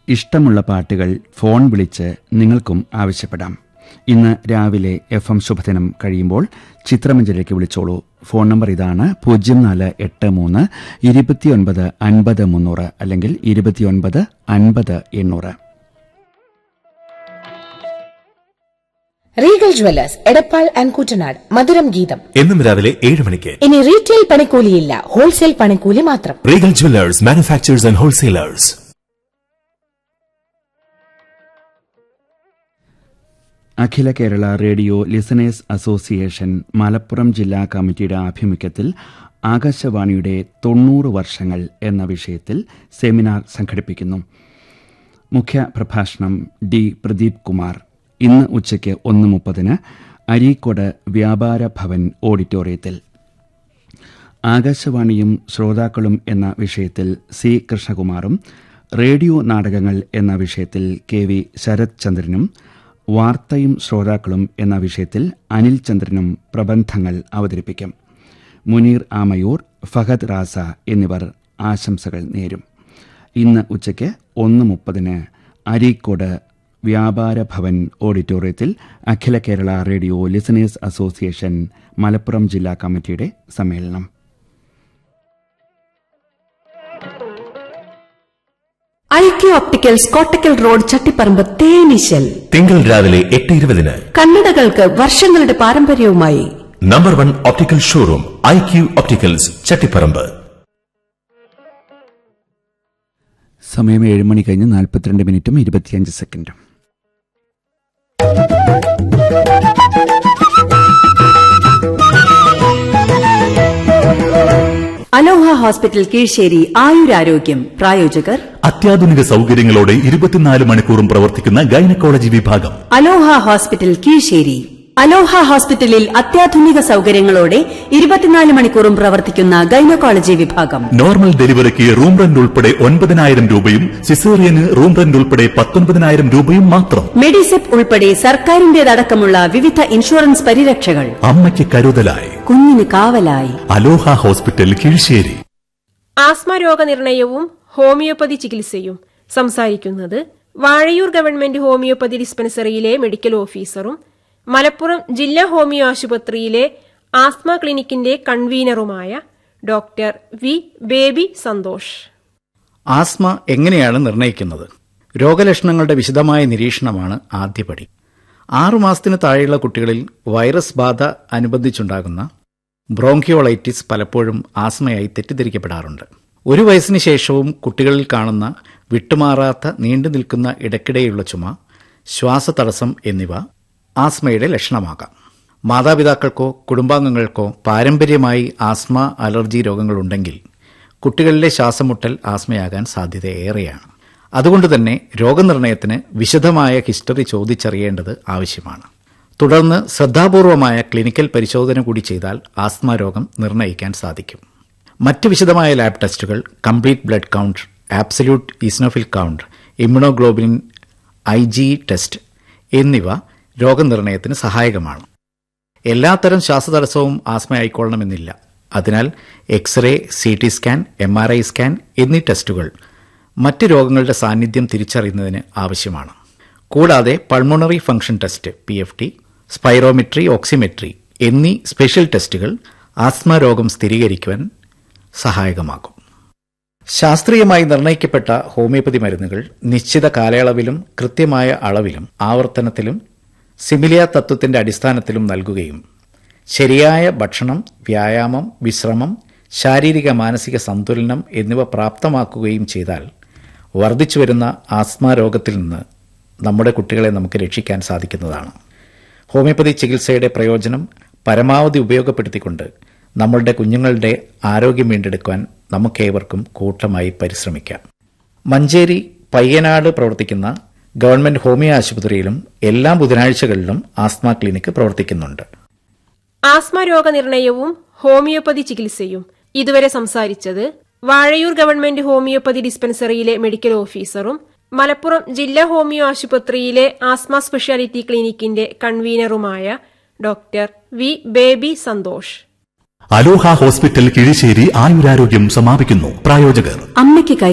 ഇഷ്ടമുള്ള പാട്ടുകൾ ഫോൺ വിളിച്ച് നിങ്ങൾക്കും ആവശ്യപ്പെടാം ഇന്ന് രാവിലെ എഫ് എം ശുഭദിനം കഴിയുമ്പോൾ ചിത്രമഞ്ചലേക്ക് വിളിച്ചോളൂ ഫോൺ നമ്പർ ഇതാണ് പൂജ്യം നാല് എട്ട് മൂന്ന് ഇരുപത്തിയൊൻപത് അൻപത് മുന്നൂറ് അല്ലെങ്കിൽ ഇരുപത്തിയൊൻപത് അൻപത് എണ്ണൂറ് Regal Jewellers Edappal and Kuttanad മധുരം ഗീതം എന്നും രാവിലെ ഏഴ് മണിക്ക് ഇനി റീറ്റെയിൽ പണിക്കൂലിയില്ല ഹോൾസെയിൽ പണിക്കൂലി മാത്രം Regal Jewellers manufacturers and wholesalers Akhila Kerala radio listeners association Malappuram ജില്ലാ കമ്മിറ്റിയുടെ ആഭിമുഖ്യത്തിൽ ആകാശവാണിയുടെ തൊണ്ണൂറ് വർഷങ്ങൾ എന്ന വിഷയത്തിൽ സെമിനാർ സംഘടിപ്പിക്കുന്നു മുഖ്യ പ്രഭാഷണം ഡി പ്രദീപ് കുമാർ ഇന്ന് ഉച്ചയ്ക്ക് ഒന്ന് മുപ്പതിന് അരീക്കോട് വ്യാപാര ഭവൻ ഓഡിറ്റോറിയത്തിൽ ആകാശവാണിയും ശ്രോതാക്കളും എന്ന വിഷയത്തിൽ സി കൃഷ്ണകുമാറും റേഡിയോ നാടകങ്ങൾ എന്ന വിഷയത്തിൽ കെ വി ശരത് ചന്ദ്രനും വാർത്തയും ശ്രോതാക്കളും എന്ന വിഷയത്തിൽ അനിൽ ചന്ദ്രനും പ്രബന്ധങ്ങൾ അവതരിപ്പിക്കും മുനീർ ആമയൂർ ഫഹദ് റാസ എന്നിവർ ആശംസകൾ നേരും ഇന്ന് ഉച്ചയ്ക്ക് ഒന്ന് മുപ്പതിന് അരീക്കോട് വ്യാപാര ഭവൻ ഓഡിറ്റോറിയത്തിൽ Akhila Kerala radio listeners association Malappuram ജില്ലാ കമ്മിറ്റിയുടെ സമ്മേളനം ഐക്യ ഒപ്റ്റിക്കൽസ് കോട്ടക്കൽ റോഡ് ചട്ടിപ്പറമ്പ് തേനീശൽ തിങ്കൾ രാവിലെ എട്ട് ഇരുപതിന് കണ്ണടകൾക്ക് വർഷങ്ങളുടെ പാരമ്പര്യവുമായി number one optical showroom I Q opticals Chattiparamba സമയം ഏഴ് മണി കഴിഞ്ഞ് നാൽപ്പത്തിരണ്ട് മിനിറ്റും ഇരുപത്തിയഞ്ച് സെക്കൻഡും അലോഹ ഹോസ്പിറ്റൽ കീഴ്ശേരി ആയുരാരോഗ്യം പ്രായോജകർ അത്യാധുനിക സൗകര്യങ്ങളോടെ ഇരുപത്തിനാല് മണിക്കൂറും പ്രവർത്തിക്കുന്ന ഗൈനക്കോളജി വിഭാഗം അലോഹ ഹോസ്പിറ്റൽ കീഴ്ശേരി അലോഹ ഹോസ്പിറ്റലിൽ അത്യാധുനിക സൗകര്യങ്ങളോടെ ഇരുപത്തിനാല് മണിക്കൂറും പ്രവർത്തിക്കുന്ന ഗൈനക്കോളജി വിഭാഗം നോർമൽ ഡെലിവറിക്ക് റൂം റെന്റ് ഉൾപ്പെടെ ഒൻപതിനായിരം രൂപയും സിസേറിയന് റൂം റെന്റ് ഉൾപ്പെടെ പത്തൊൻപതിനായിരം രൂപയും മാത്രം മെഡിസെപ്പ് ഉൾപ്പെടെ സർക്കാരിന്റേതടക്കമുള്ള വിവിധ ഇൻഷുറൻസ് പരിരക്ഷകൾ അമ്മയ്ക്ക് കരുതലായി കുഞ്ഞിന് കാവലായി അലോഹ ഹോസ്പിറ്റൽ കീഴ്ശേരി ആസ്മ രോഗനിർണയവും ഹോമിയോപ്പതി ചികിത്സയും സംസാരിക്കുന്നത് വാഴയൂർ ഗവൺമെന്റ് ഹോമിയോപ്പതി ഡിസ്പെൻസറിയിലെ മെഡിക്കൽ ഓഫീസറും മലപ്പുറം ജില്ലാ ഹോമിയോ ആശുപത്രിയിലെ ആസ്മ ക്ലിനിക്കിന്റെ കൺവീനറുമായ doctor V Baby Santhosh asthma എങ്ങനെയാണ് നിർണ്ണയിക്കുന്നത് രോഗലക്ഷണങ്ങളുടെ വിശദമായ നിരീക്ഷണമാണ് ആദ്യപടി ആറുമാസത്തിന് താഴെയുള്ള കുട്ടികളിൽ വൈറസ് ബാധ അനുബന്ധിച്ചുണ്ടാകുന്ന ബ്രോങ്കിയോളൈറ്റിസ് പലപ്പോഴും ആസ്മയായി തെറ്റിദ്ധരിക്കപ്പെടാറുണ്ട് ഒരു വയസ്സിന് ശേഷവും കുട്ടികളിൽ കാണുന്ന വിട്ടുമാറാത്ത നീണ്ടു നിൽക്കുന്ന ഇടയ്ക്കിടെയുള്ള ചുമ ശ്വാസതടസ്സം എന്നിവ ആസ്മയുടെ ലക്ഷണമാകാം മാതാപിതാക്കൾക്കോ കുടുംബാംഗങ്ങൾക്കോ പാരമ്പര്യമായി ആസ്മ അലർജി രോഗങ്ങളുണ്ടെങ്കിൽ കുട്ടികളിലെ ശ്വാസമുട്ടൽ ആസ്മയാകാൻ സാധ്യത ഏറെയാണ് അതുകൊണ്ട് തന്നെ രോഗനിർണയത്തിന് വിശദമായ ഹിസ്റ്ററി ചോദിച്ചറിയേണ്ടത് ആവശ്യമാണ് തുടർന്ന് ശ്രദ്ധാപൂർവമായ ക്ലിനിക്കൽ പരിശോധന കൂടി ചെയ്താൽ ആസ്മ രോഗം നിർണ്ണയിക്കാൻ സാധിക്കും മറ്റ് വിശദമായ ലാബ് ടെസ്റ്റുകൾ complete blood count absolute eosinophil count immunoglobulin I G test എന്നിവ രോഗനിർണയത്തിന് സഹായകമാണ് എല്ലാത്തരം ശ്വാസതടസ്സവും ആസ്മയായിക്കൊള്ളണമെന്നില്ല അതിനാൽ X ray C T scan M R I scan എന്നീ ടെസ്റ്റുകൾ മറ്റ് രോഗങ്ങളുടെ സാന്നിധ്യം തിരിച്ചറിയുന്നതിന് ആവശ്യമാണ് കൂടാതെ pulmonary function test P F T spirometry oximetry എന്നീ സ്പെഷ്യൽ ടെസ്റ്റുകൾ ആസ്മ രോഗം സ്ഥിരീകരിക്കുവാൻ സഹായകമാകും ശാസ്ത്രീയമായി നിർണയിക്കപ്പെട്ട ഹോമിയോപ്പതി മരുന്നുകൾ നിശ്ചിത കാലയളവിലും കൃത്യമായ അളവിലും ആവർത്തനത്തിലും സിമിലിയ തത്വത്തിന്റെ അടിസ്ഥാനത്തിലും നൽകുകയും ശരിയായ ഭക്ഷണം വ്യായാമം വിശ്രമം ശാരീരിക മാനസിക സന്തുലനം എന്നിവ പ്രാപ്തമാക്കുകയും ചെയ്താൽ വർദ്ധിച്ചുവരുന്ന ആസ്മ രോഗത്തിൽ നിന്ന് നമ്മുടെ കുട്ടികളെ നമുക്ക് രക്ഷിക്കാൻ സാധിക്കുന്നതാണ് ഹോമിയോപ്പതി ചികിത്സയുടെ പ്രയോജനം പരമാവധി ഉപയോഗപ്പെടുത്തിക്കൊണ്ട് നമ്മളുടെ കുഞ്ഞുങ്ങളുടെ ആരോഗ്യം വീണ്ടെടുക്കുവാൻ നമുക്കേവർക്കും കൂട്ടമായി പരിശ്രമിക്കാം മഞ്ചേരി പയ്യനാട് പ്രവർത്തിക്കുന്ന ഗവൺമെന്റ് ഹോമിയോ ആശുപത്രിയിലും എല്ലാ ബുധനാഴ്ചകളിലും ആസ്മ ക്ലിനിക്ക് പ്രവർത്തിക്കുന്നുണ്ട് ആസ്മ രോഗനിർണയവും ഹോമിയോപ്പതി ചികിത്സയും ഇതുവരെ സംസാരിച്ചത് വാഴയൂർ ഗവൺമെന്റ് ഹോമിയോപ്പതി ഡിസ്പെൻസറിയിലെ മെഡിക്കൽ ഓഫീസറും മലപ്പുറം ജില്ലാ ഹോമിയോ ആശുപത്രിയിലെ ആസ്മ സ്പെഷ്യാലിറ്റി ക്ലിനിക്കിന്റെ കൺവീനറുമായ doctor V Baby Santhosh Aloha hospital Kizhisseri ആയുരാരോഗ്യം സമാപിക്കുന്നു പ്രായോജകർ അമ്മയ്ക്ക്